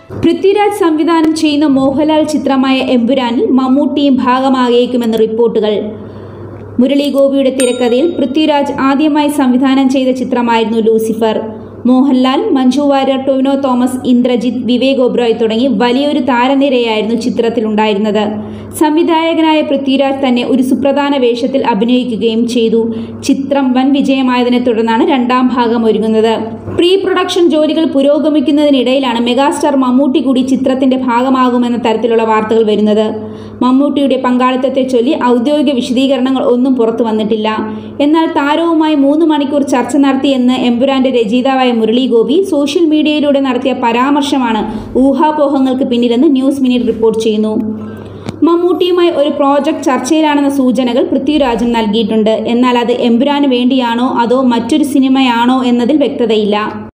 പൃഥ്വിരാജ് സംവിധാനം ചെയ്യുന്ന മോഹൻലാൽ ചിത്രമായ എമ്പുരാനിൽ മമ്മൂട്ടിയും ഭാഗമായേക്കുമെന്ന് റിപ്പോർട്ടുകൾ മുരളി ഗോപിയുടെ തിരക്കഥയിൽ പൃഥ്വിരാജ് ആദ്യമായി സംവിധാനം ചെയ്ത ചിത്രമായിരുന്നു ലൂസിഫർ മോഹൻലാൽ മഞ്ജു വാര്യർ ടൊവിനോ തോമസ് ഇന്ദ്രജിത്ത് വിവേക് ഒബ്രോയ് തുടങ്ങി വലിയൊരു താരനിരയായിരുന്നു ചിത്രത്തിലുണ്ടായിരുന്നത് സംവിധായകനായ പൃഥ്വിരാജ് തന്നെ ഒരു സുപ്രധാന വേഷത്തിൽ അഭിനയിക്കുകയും ചെയ്തു ചിത്രം വൻ വിജയമായതിനെ തുടർന്നാണ് രണ്ടാം ഭാഗം ഒരുങ്ങുന്നത് പ്രീ പ്രൊഡക്ഷൻ ജോലികൾ പുരോഗമിക്കുന്നതിനിടയിലാണ് മെഗാസ്റ്റാർ മമ്മൂട്ടി കൂടി ചിത്രത്തിന്റെ ഭാഗമാകുമെന്ന തരത്തിലുള്ള വാർത്തകൾ വരുന്നത് മമ്മൂട്ടിയുടെ പങ്കാളിത്തത്തെ ചൊല്ലി ഔദ്യോഗിക വിശദീകരണങ്ങൾ ഒന്നും പുറത്തു വന്നിട്ടില്ല എന്നാൽ താരവുമായി മൂന്ന് മണിക്കൂർ ചർച്ച നടത്തിയെന്ന് എമ്പുരാന്റെ രചയിതാവായ മുരളി ഗോപി സോഷ്യൽ മീഡിയയിലൂടെ നടത്തിയ പരാമർശമാണ് ഊഹാപോഹങ്ങൾക്ക് പിന്നിലെന്ന് ന്യൂസ് മിനിറ്റ് റിപ്പോർട്ട് ചെയ്യുന്നു മമ്മൂട്ടിയുമായി ഒരു പ്രോജക്റ്റ് ചർച്ചയിലാണെന്ന സൂചനകൾ പൃഥ്വിരാജൻ നൽകിയിട്ടുണ്ട് എന്നാൽ അത് എമ്പുരാന് വേണ്ടിയാണോ അതോ മറ്റൊരു സിനിമയാണോ എന്നതിൽ വ്യക്തതയില്ല